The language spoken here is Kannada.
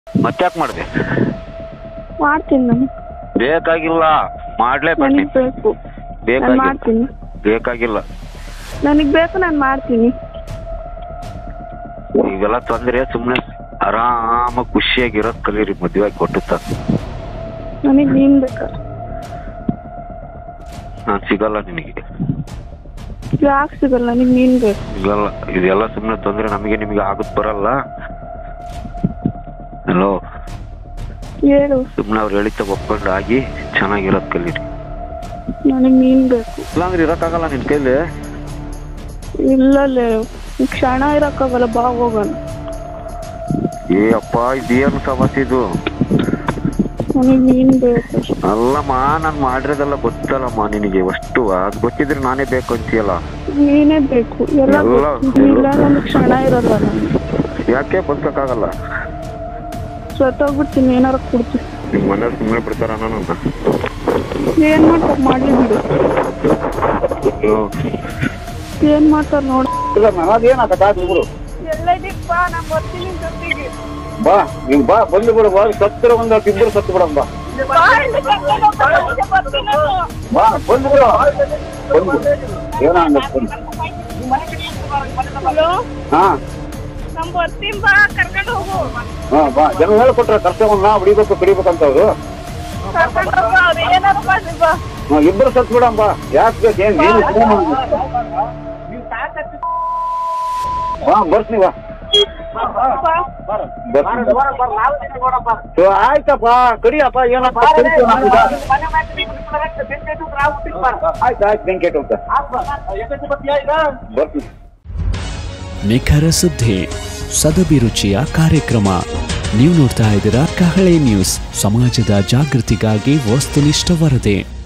ಮತ್ತ್ಯಾಕೆ ಮಾಡಿದೆ ಮಾಡ್ತೀನಿ ನಾನು ಬೇಕಾಗಿಲ್ಲ ಮಾಡ್ಲೇಬೇಕು ನನಗೆ ನೀನು ಬೇಕು ನಾನು ಬೇಕಾಗಿಲ್ಲ ಮಾಡ್ತೀನಿ ಬೇಕಾಗಿಲ್ಲ ನನಗೆ ಬೇಕು ನಾನು ಮಾಡ್ತೀನಿ ಇವೆಲ್ಲ ತೊಂದ್ರೆ ಸುಮ್ಮನೆ ಆರಾಮಾಗಿ ಖುಷಿಯಾಗಿರೋದ್ ಕಲೀರಿ ಮದುವೆ ಆಗಿ ಕೊಟ್ಟುತ್ತ ನನಗೆ ನೀನು ಬೇಕಾ ನಾನು ಸಿಗಲ್ಲ ನಿನಗೆ ಯಾಕೆ ಸಿಗಲ್ಲ ನನಗೆ ನೀನು ಬೇಕು ಸಿಗಲ್ಲ ಇದೆಲ್ಲ ಸುಮ್ಮನೆ ತೊಂದ್ರೆ ನಮಗೆ ನಿಮಗೆ ಆಗುತ್ ಬರಲ್ಲ ಹಲೋ ಹೇಳು ಸುಮ್ಮನೆ ಅವ್ರು ಹೇಳಿದ್ದ ಒಪ್ಕೊಂಡು ಆಗಿ ಚೆನ್ನಾಗಿರೋದ್ ಕಲೀರಿ ನನಗೆ ನೀನು ಬೇಕು ಇಲ್ಲಾಂದ್ರೆ ಇರೋಕ್ಕಾಗಲ್ಲ ನಿನ್ ಕೈಲಿ ಇಲ್ಲಲ್ಲೇ ಕ್ಷಣ ಇರೋಕ್ಕಾಗಲ್ಲ ಬಾ ಹೋಗೋಣ ಏ ಅಪ್ಪ ಇದೇನು ಸಮಸ್ಯೆ ಇದು ನನಗೆ ನೀನು ಬೇಕು ಅಲ್ಲಮ್ಮ ನಾನು ಮಾಡಿರೋದೆಲ್ಲ ಗೊತ್ತಲ್ಲಮ್ಮ ನಿನಗೆ ಅಷ್ಟು ಅದು ಗೊತ್ತಿದ್ರೆ ನಾನೇ ಬೇಕು ಅಂತೀಯಲ್ಲ ನೀನೇ ಬೇಕು ಎಲ್ಲ ಎಲ್ಲ ಗೊತ್ತು. ಇಲ್ಲ ಒಂದು ಕ್ಷಣ ಇರಲ್ಲ ನನಗೆ ಯಾಕೆ ಬದುಕಕ್ಕಾಗಲ್ಲ ಸತ್ತೋಗ್ಬಿಡ್ತೀನಿ ಏನಾರ ಕೊಡ್ತೀನಿ ನಿಮ್ಮ ಮನೇಲಿ ಸುಮ್ಮನೆ ಬಿಡ್ತಾರ ನನ್ನ ಏನ್ ಮಾಡ್ತಾರ ಮಾಡ್ಲಿ ಬಿಡು ಏನ್ ಮಾಡ್ತಾರ ನೋಡ ಇಲ್ಲ ಅದೇನಾಗತ್ತ ಬಿಡು ಎಲ್ಲ ಬಾ ನಾ ಬರ್ತೀನಿ ಜೊತೆಗೆ ಬಾ ನೀನ್ ಬಾ ಬಂದು ಬಿಡು ಬಾ ಸತ್ತರ ಒಂದ್ ಹತ್ತು ಇಬ್ಬರು ಸತ್ತು ಬಿಡಮ್ ಬಾ ಬಾ ಬಂದು ಬಿಡು ಬಂದು ಏನಾಗತ್ತ ಬಂದು ಹಲೋ ಹಾ ನಮ್ ಬರ್ತೀನಿ ಬಾ ಕರ್ಕೊಂಡು ಹೋಗು ಹಾ ಬಾ ಜನ ಹೇಳ್ಕೊಟ್ರೆ ಕರ್ತವ್ಯ ನಾ ಹೊಡಿಬೇಕು ಕಡಿಬೇಕಂತ ಅವ್ರು ಕರ್ಕೊಂಡು ಹೋಗು ಅವ್ರು ಏನಾರು ಮಾಡ್ಲಿ ಬಾ ಹಾ, ಇಬ್ಬರು ಸತ್ತು ಬಿಡಮ್ ಬಾ ಯಾಕೆ ಬೇಕು ಏನ್ ಏನು ಸುಮ್ನೆ ಮಾಡು. ಬಾ ಬರ್ತೀನಿ ಬಾ ಬರ್ತೀನಿ. ಸೊ, ಆಯ್ತಪ್ಪ ಕಡಿಯಪ್ಪ ಏನಪ್ಪ ಕಡಿತು ನಮ್ಗೆ. ಆಯ್ತು ಆಯ್ತು ಬೆಂಕಿ ಇಟ್ಟು ಬರ್ತೀನಿ ನಿಖರ ಸುದ್ದಿ ಸದಭಿರುಚಿಯ ಕಾರ್ಯಕ್ರಮ ನೀವು ನೋಡ್ತಾ ಇದ್ದೀರಾ ಕಹಳೆ ನ್ಯೂಸ್ ಸಮಾಜದ ಜಾಗೃತಿಗಾಗಿ ವಸ್ತುನಿಷ್ಠ ವರದಿ